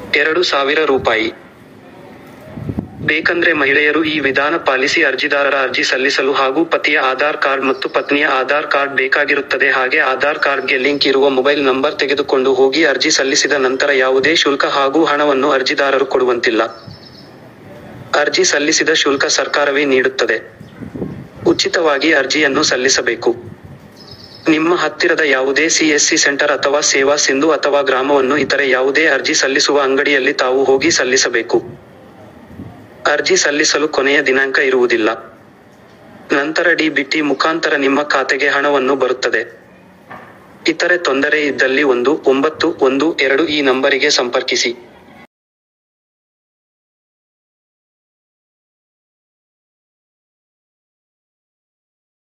ಎರಡು ಸಾವಿರ ರೂಪಾಯಿ ಬೇಕಂದ್ರೆ ಮಹಿಳೆಯರು ಈ ವಿಧಾನ ಪಾಲಿಸಿ ಅರ್ಜಿದಾರರ ಅರ್ಜಿ ಸಲ್ಲಿಸಲು ಹಾಗೂ ಪತಿಯ ಆಧಾರ್ ಕಾರ್ಡ್ ಮತ್ತು ಪತ್ನಿಯ ಆಧಾರ್ ಕಾರ್ಡ್ ಬೇಕಾಗಿರುತ್ತದೆ ಹಾಗೆ ಆಧಾರ್ ಕಾರ್ಡ್ಗೆ ಲಿಂಕ್ ಇರುವ ಮೊಬೈಲ್ ನಂಬರ್ ತೆಗೆದುಕೊಂಡು ಹೋಗಿ ಅರ್ಜಿ ಸಲ್ಲಿಸಿದ ನಂತರ ಯಾವುದೇ ಶುಲ್ಕ ಹಾಗೂ ಹಣವನ್ನು ಅರ್ಜಿದಾರರು ಕೊಡುವಂತಿಲ್ಲ ಅರ್ಜಿ ಸಲ್ಲಿಸಿದ ಶುಲ್ಕ ಸರ್ಕಾರವೇ ನೀಡುತ್ತದೆ ಉಚಿತವಾಗಿ ಅರ್ಜಿಯನ್ನು ಸಲ್ಲಿಸಬೇಕು ನಿಮ್ಮ ಹತ್ತಿರದ ಯಾವುದೇ ಸಿಎಸ್ಸಿ ಸೆಂಟರ್ ಅಥವಾ ಸೇವಾ ಸಿಂಧು ಅಥವಾ ಗ್ರಾಮವನ್ನು ಇತರೆ ಯಾವುದೇ ಅರ್ಜಿ ಸಲ್ಲಿಸುವ ಅಂಗಡಿಯಲ್ಲಿ ತಾವು ಹೋಗಿ ಸಲ್ಲಿಸಬೇಕು ಅರ್ಜಿ ಸಲ್ಲಿಸಲು ಕೊನೆಯ ದಿನಾಂಕ ಇರುವುದಿಲ್ಲ ನಂತರ ಡಿ ಬಿಟಿ ಮುಖಾಂತರ ನಿಮ್ಮ ಖಾತೆಗೆ ಹಣವನ್ನು ಬರುತ್ತದೆ ಇತರೆ ತೊಂದರೆ ಇದ್ದಲ್ಲಿ ಒಂದು ಒಂಬತ್ತು ಒಂದು ಎರಡು ಈ ನಂಬರಿಗೆ ಸಂಪರ್ಕಿಸಿ